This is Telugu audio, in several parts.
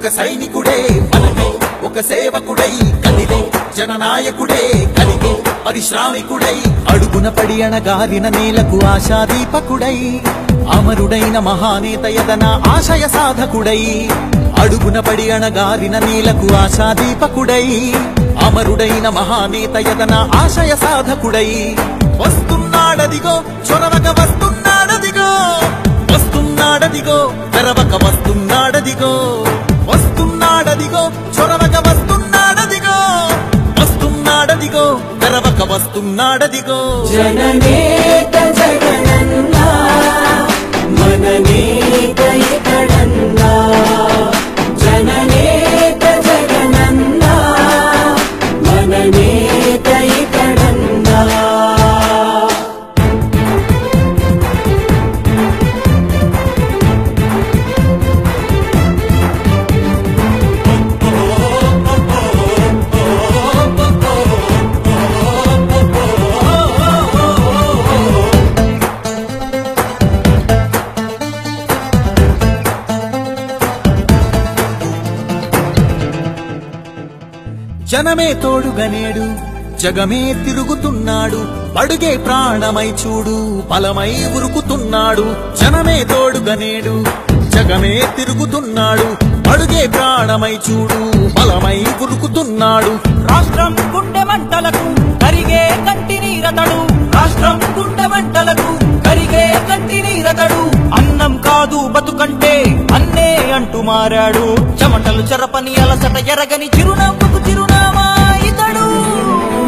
ఒక సైనికుడే మనమే ఒక సేవకుడై కదిలే జననాయకుడే కలిగే పరిశ్రామికుడై అడుగున పడి అణగారిన నేలకు ఆశాదీపకుడై అమరుడైన మహానేత యదన ఆశయ సాధకుడై అడుగున పడి అణగారిన నేలకు ఆశాదీపకుడై అమరుడైన మహానేత యదన ఆశయ సాధకుడై వస్తున్నాడదిగో చొరవక వస్తున్నాడదిగో వస్తున్నాడదిగో తెరవక వస్తున్నాడదిగో వస్తున్నాడదిగో చొరవక వస్తున్నాడదిగో వస్తున్నాడదిగో తెరవక వస్తున్నాడదిగో జననేత జగనన్నా మననేత ఇతడన్నా జననేత జగనన్నా మననేత ఇతడన్నా జనమే తోడుగనేడు జగమే తిరుగుతున్నాడు అడుగే ప్రాణమై చూడు బలమై ఉరుకుతున్నాడు జనమే తోడుగనేడు జగమే తిరుగుతున్నాడు అడుగే ప్రాణమై చూడు బలమై ఉరుకుతున్నాడు రాష్ట్రం గుండె మంటలకు కరిగే కంటి నీరతడు రాష్ట్రం గుండె మంటలకు కరిగే కంటి నీరతడు అన్నం కాదు బతుకంటే అన్నే అంటూ మారాడు చెమటలు చెరపని అలసట ఎరగని చిరునవ్వుకు చిరునామా ఇతడు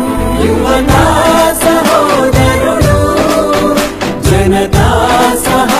యువతా సహోదరుడు జనతా సహ